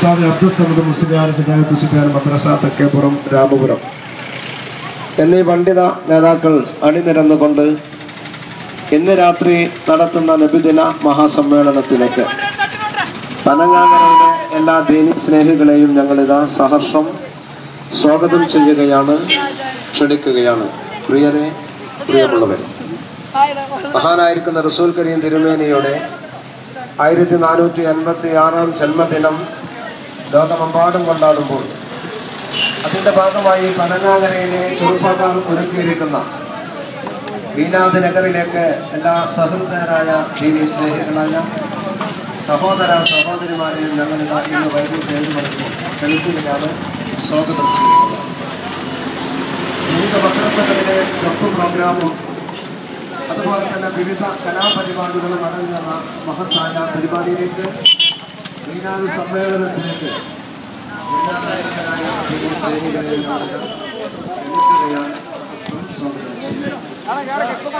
ഉസ്താദ് അബ്ദുൽ സമദ് മുസ്ലിയാർ ഹിദായത്ത് സുഫിയാൻ മദ്രസ തെക്കേപ്പുറം രാമപുരം എന്നീ പണ്ഡിത നേതാക്കൾ അണിനിരന്നുകൊണ്ട് ഇന്ന് രാത്രി നടത്തുന്ന നബിദിന മഹാസമ്മേളനത്തിലേക്ക് പനങ്ങാങ്ങരയിലെ എല്ലാ ദീനി സ്നേഹികളെയും ഞങ്ങളിതാ സഹർഷം സ്വാഗതം ചെയ്യുകയാണ് ക്ഷണിക്കുകയാണ് പ്രിയരെ പ്രിയമുള്ളവരെ മഹാനായിരിക്കുന്ന റസൂൽ കരീം തിരുമേനിയുടെ ആയിരത്തി നാനൂറ്റി അൻപത്തി ആറാം ജന്മദിനം ലോകമെമ്പാടും കൊണ്ടാടുമ്പോൾ അതിന്റെ ഭാഗമായി പനങ്ങാങ്ങരയിലെ ചെറുപ്പക്കാർ ഒരുക്കിയിരിക്കുന്ന മീനാദ് നഗറിലേക്ക് എല്ലാ സഹൃദയരായ ദീനി സ്നേഹികളായ സഹോദര സഹോദരിമാരെയും ഞങ്ങൾ ഇതാ ഇന്ന് വൈകിട്ട് ഏഴ് മണിക്ക് ക്ഷണിക്കുകയാണ് സ്വാഗതം ചെയ്യുന്നത് വിവിധ മദ്രസകളിലെ ഗഫ് പ്രോഗ്രാമും അതുപോലെ തന്നെ വിവിധ കലാപരിപാടികളും അടങ്ങുന്ന മഹത്തായ പരിപാടിയിലേക്ക് മീനാദ് സമ്മേളനത്തിലേക്ക് ഉന്നതനായ ദീനി സ്നേഹികളെ ഞങ്ങൾ ക്ഷണിക്കുകയാണ് സ്വാഗതം ചെയ്യുന്നത്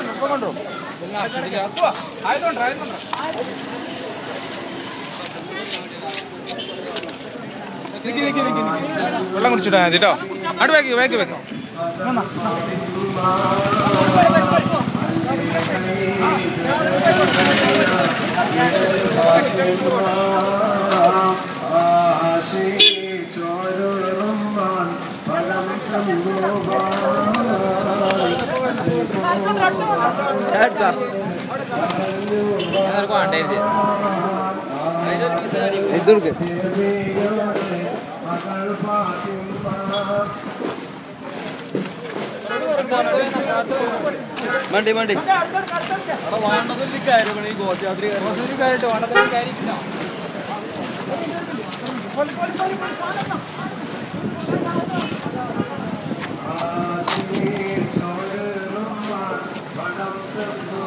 വെള്ളം കുടിച്ചിട്ടാ മതി കേട്ടോ അവിടെ വേക്ക് വേക്ക് വേക്ക് മണ്ടി മണ്ടി ചോരുമാൻ പണം തന്നു